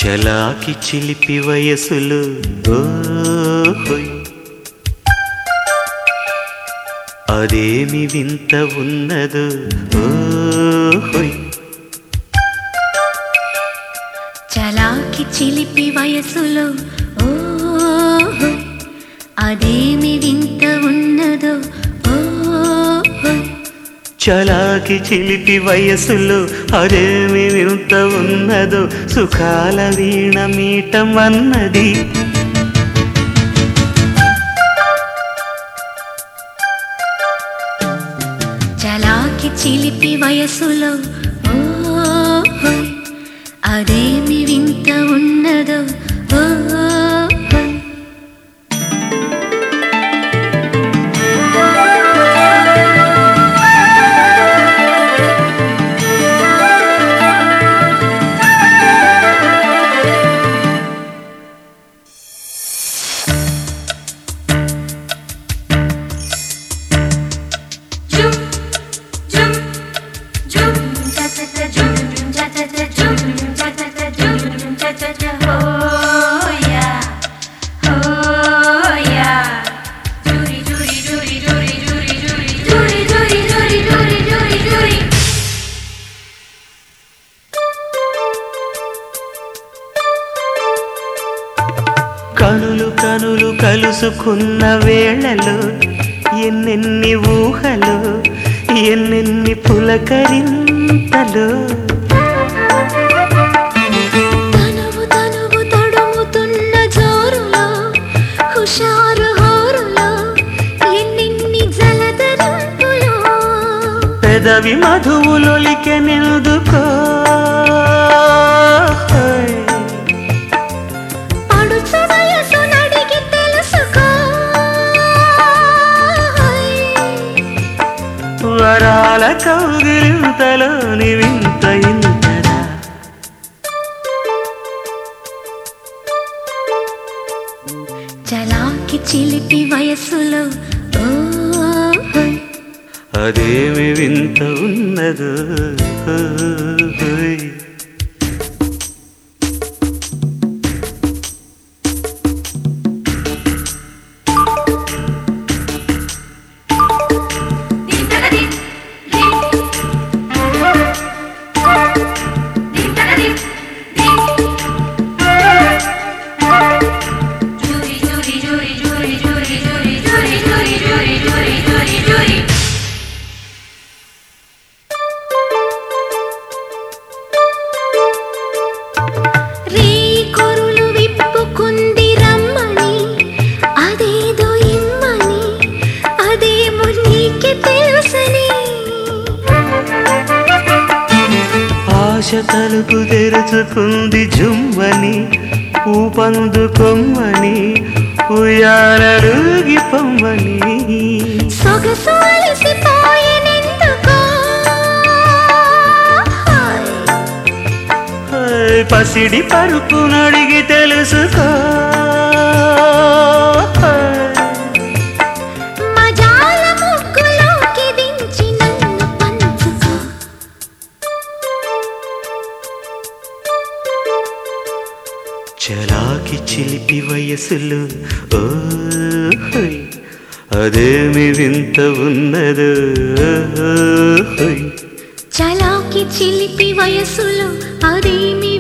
చలాకి చిలిపి వయసులు ఓహోయ్ అదేమి వింత ఉన్నదో ఓహోయ్ చలాకి చిలిపి వయసులో ఓహో అదేమి వింత ఉన్నదో ఓహో చలాకి చిలిపి వయసులో అదేమి వింత ఉన్నదో సుఖాల వీణ మీటం అన్నది చలాకి చిలిపి వయసులో ఓహో అదేమి వింత ఉన్నదో ఓహో Jum, jum, jum, cha cha cha, jum, jum, cha cha cha, jum, jum, cha cha cha, jum, jum, cha cha cha. Oh yeah, oh yeah. Jury, jury, jury, jury, jury, jury, jury, jury, jury, jury, jury, jury. కనులు కనులు కలుసుకున్న వేళలో ఎన్నెన్ని ఊహలు ఎన్నెన్ని పులకరింతలు తనువు తనువు తడుముతున్న జోరులో హుషారు హోరులో ఎన్నెన్ని జలధరింపులో పెదవి మధువులొలికెనెందుకో పడుచు వయసు నడిగి తెలుసుకో వరాల కౌగిలింతలోని వింత ఇంతరా చలాకి చిలిపి వయసులో ఓహో అదేమి వింత ఉన్నదో Dim taka dim, dim. Dim taka dim, dim. Jury, jury, jury, jury, jury, jury, jury, jury, jury, jury, jury, jury. రీ కొరులు విప్పుకుంది రమ్మని అదేదో ఇమ్మని అదేమో నీకే తెలుసని ఆశ తలుపు తెరుచుకుంది జుమ్మని ఊపందు కొమ్మని ఉయ్యాలడుగి పొమ్మని సొగసు అలసిపోయేనెందుకో హై, పసిడి పరుపు నడిగి తెలుసుకో హై. మజాల ముగ్గులోకి దించి నన్ను పంచుకో చలాకి చిలిపి వయసులు ఓహోయ్ అదేమి వింత ఉన్నదో ఓహోయ్ చలాకి చిలిపి వయసులో అదేమి